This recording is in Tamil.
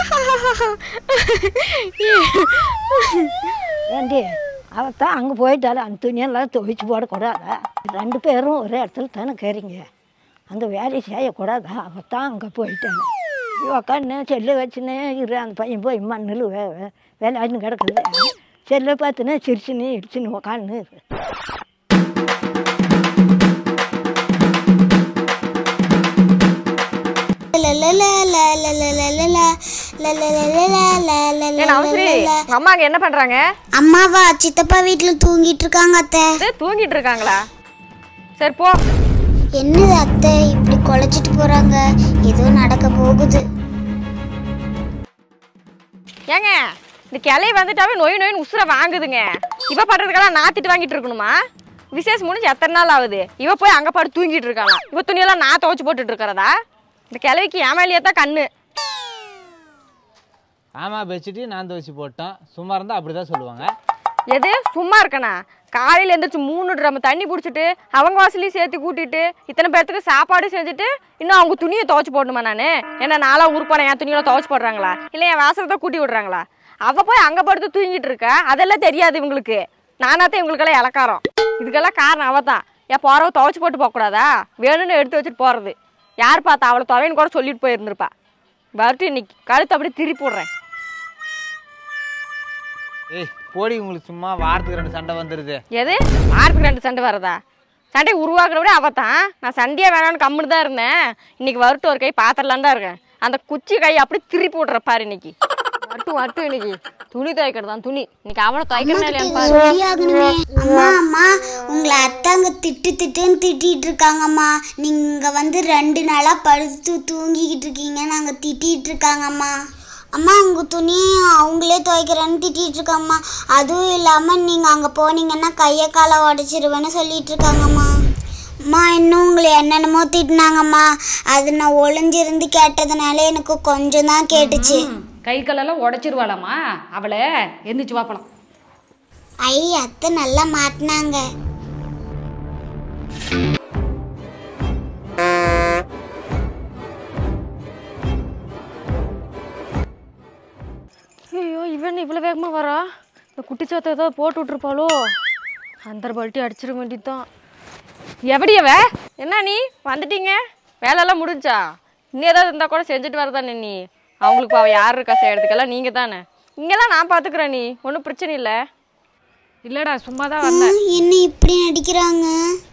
ஏண்டி அவத்தான் அங்கே போயிட்டாலும் அந்த துணியெல்லாம் துவைச்சு போடக்கூடாதா ரெண்டு பேரும் ஒரே இடத்துல தானே கேறீங்க அந்த வேலையை செய்யக்கூடாதா அவத்தான் அங்கே போயிட்டாங்க உக்காந்து செல்லு வச்சுனே இரு அந்த பையன் போய் மண்ணில் வே வே- வேலையாடுன்னு கிடக்குது செல்லை பார்த்துனே சிரிச்சுன்னு இடிச்சுன்னு உக்காந்து இரு. ஏன் அவசரி உங்க அம்மா அங்க என்ன பண்றாங்க அம்மாவா சித்தப்பா வீட்டுல தூங்கிட்டு இருக்காங்க அத்தை இது தூங்கிட்டு இருக்காங்களா சரி போ என்னது அத்தை இப்படி குலைச்சிட்டு போறாங்க ஏதோ நடக்க போகுது ஏங்க இந்த கிளை வந்துட்டாவே நோய் நோயின்னு உசுர வாங்குதுங்க இவ பண்றதுக்கெல்லாம் நான் திட்டு வாங்கிட்டு இருக்கணுமா விசேஷம் முடிஞ்சு எத்தனை நாள் ஆகுது இவ போய் அங்க பாடு தூங்கிட்டு இருக்காளாம் இவ துணியெல்லாம் நான் துவைச்சு போட்டுட்டு இருக்கிறதா இந்த கிளவிக்கு ஏமாலியே தான் கண்ணு ஆமாம் பெட்ஷீட்டு நான் துவச்சி போட்டேன் சும்மா இருந்தால் அப்படி தான் சொல்லுவாங்க எது சும்மா இருக்கனா காலையில எந்திரிச்சு மூணு ட்ரம் தண்ணி பிடிச்சிட்டு அவங்க வாசலையும் சேர்த்து கூட்டிட்டு இத்தனை பேர்த்துக்கு சாப்பாடு செஞ்சுட்டு இன்னும் அவங்க துணியை துவைச்சு போடணுமா நான் ஏன்னா நாளா ஊருக்கு போனேன் என் துணியெல்லாம் துவைச்சு போடுறாங்களா இல்லை என் வாசலத்தை கூட்டி விடுறாங்களா அவ போய் அங்க படுத்து தூங்கிட்டு இருக்கா அதெல்லாம் தெரியாது இவங்களுக்கு நானாத்தான் இவங்களுக்கெல்லாம் இலக்காரம் இதுக்கெல்லாம் காரணம் அவ தான் என் போறவ துவைச்சு போட்டு போகக்கூடாதா வேணும்னு எடுத்து வச்சுட்டு போறது யார் பார்த்தா அவளை துவைன்னு கூட சொல்லிட்டு போயிருந்திருப்பா வரட்டும் இன்னைக்கு கழுத்து அப்படியே திருப்பி விடுறேன் ஏய் போடி உங்களுக்கு சும்மா வாரத்துக்கு ரெண்டு சண்டை வந்துடுது எது வாரத்துக்கு ரெண்டு சண்டை வரதா சண்டை உருவாக்குற விட அவ தான் நான் சண்டையே வேணாம்னு கம்முன்னு தான் இருந்தேன் இன்னைக்கு வரட்டும் ஒரு கை பாத்திரலாம் தான் இருக்கேன் அந்த குச்சி கை அப்படி திருப்பி விட்ற பாரு இன்னைக்கு வரட்டும் வரட்டும் இன்னைக்கு துணி துவைக்கிறது தான் துணி இன்னைக்கு அவளை துவைக்கிறதா இல்லையான்னு பாரு சொல்லி ஆகணுமே அம்மா அம்மா உங்களை அத்தாங்க திட்டு திட்டுன்னு திட்டிட்டு இருக்காங்கம்மா நீங்க வந்து ரெண்டு நாளா படுத்து தூங்கிக்கிட்டு இருக்கீங்க நாங்க திட்டிட்டு இருக்காங்கம்மா அம்மா உங்க துணியை அவங்களே துவைக்கிறேன்னு திட்டிட்டு இருக்காங்கம்மா அதுவும் இல்லாம நீங்க அங்க போனீங்கன்னா கையை காலை உடச்சிருவேன்னு சொல்லிட்டு இருக்காங்கம்மா அம்மா இன்னும் உங்களை என்னென்னமோ திட்டினாங்கம்மா அது நான் ஒளிஞ்சிருந்து கேட்டதுனால எனக்கு கொஞ்சம் தான் கேட்டுச்சு கை காலெல்லாம் உடச்சிருவாளாம்மா அவளை எந்திரிச்சு வாப்பலாம் ஐ அத்தை நல்லா மாட்டினாங்க ஐயோ இவன் இவ்வளோ வேகமாக வரா இந்த குட்டிச்சாத்தை ஏதாவது போட்டு விட்ருப்பாளோ அந்த பல்ட்டி அடிச்சிட வேண்டியதுதான் எப்படியவ என்ன நீ வந்துட்டீங்க வேலையெல்லாம் முடிஞ்சா இன்னும் ஏதாவது இருந்தால் கூட செஞ்சுட்டு வரதானே நீ அவங்களுக்கு அவள் யார் இருக்கா செய்யறதுக்கெல்லாம் நீங்கள் தானே இங்கெல்லாம் நான் பார்த்துக்குறேன் நீ ஒன்றும் பிரச்சனை இல்லை இல்லைடா சும்மா தான் வந்தேன் என்ன இப்படி நடிக்கிறாங்க